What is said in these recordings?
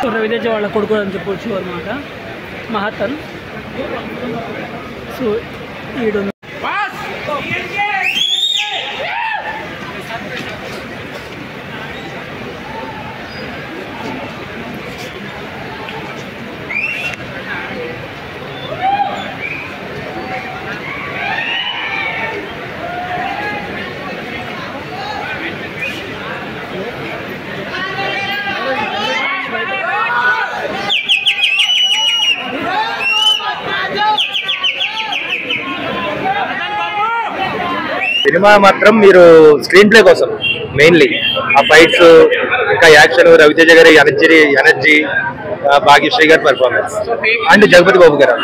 so Raviteja వాళ్ళ కొడుకు అని చెప్పొచ్చు అనమాట మహతన్ సో ఈడు సినిమా మాత్రం మీరు స్క్రీన్ ప్లే కోసం మెయిన్లీ ఆ ఫైట్స్ ఇంకా యాక్షన్ రవితేజ గారి ఎనర్జీ ఎనర్జీ భాగ్యశ్రీ గారి పర్ఫార్మెన్స్ అండ్ జగపతి బాబు గారు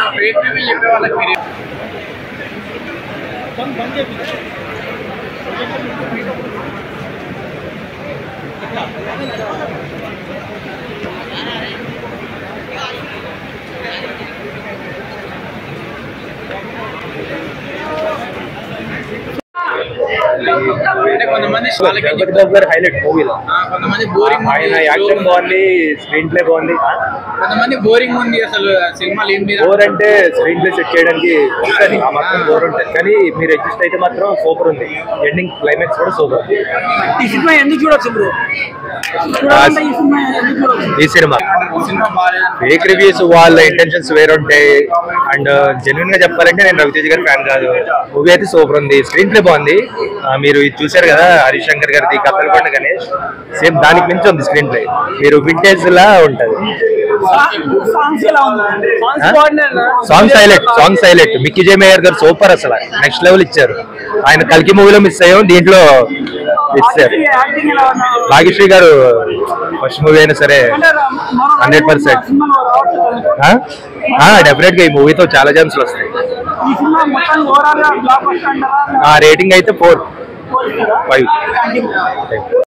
అంటే కొంతమంది వాళ్ళకి జగపతి బాబు గారి హైలైట్ మూవీలో ఆ, కొంతమంది బోరింగ్ ఆయన యాక్షన్ బాగుంది స్క్రీన్ ప్లే బాగుంది కొంతమంది బోరింగ్ ఉంది అసలు సినిమాలు ఏం లేదు బోర్ అంటే స్క్రీన్ ప్లే సెట్ చేయడానికి వస్తుంది ఆ మాత్రం బోర్ ఉంటుంది కానీ మీరు అడ్జస్ట్ అయితే మాత్రం సూపర్ ఉంది ఎండింగ్ క్లైమాక్స్ కూడా సూపర్ ఈ సినిమా ఎందుకు చూడొచ్చు బ్రో చూడాలంటే ఈ సినిమా ఎందుకు చూడొచ్చు ఈ సినిమా సినిమా బాగాలేదు ఫేక్ రివ్యూస్ వాళ్ళ ఇంటెన్షన్స్ వేరుంటాయి అండ్ జెన్యున్ గా చెప్పాలంటే నేను రవితేజ్ గారి ఫ్యాన్ కాదు మూవీ అయితే సూపర్ ఉంది స్క్రీన్ ప్లే బాగుంది ఆ, మీరు ఇది చూశారు కదా హరీష్ శంకర్ గారిది కప్పలకొండ గణేష్ సేమ్ దానికి మించి ఉంది స్క్రీన్ ప్లే మీరు వింటేజ్ లా ఉంటది సాంగ్స్ ఎలా ఉంది సాంగ్స్ బాగున్నాయి songs highlight songs highlight Mickey J Meyer గారు సూపర్ అసలు నెక్స్ట్ లెవెల్ ఇచ్చారు ఆయన కల్కి మూవీలో మిస్ అయ్యాం దీంట్లో ఇచ్చారు యాక్టింగ్ ఎలా ఉన్నా భాగ్యశ్రీ గారు ఫస్ట్ మూవీ అయినా సరే హండ్రెడ్ పర్సెంట్ డెఫినెట్ గా ఈ మూవీతో చాలా ఛాన్స్లు వస్తాయి ఈ సినిమా మొత్తం ఓవరాల్ గా బ్లాక్ బస్టర్ అంటారా ఆ రేటింగ్ అయితే ఫోర్ పోలిస్తారా ఫైవ్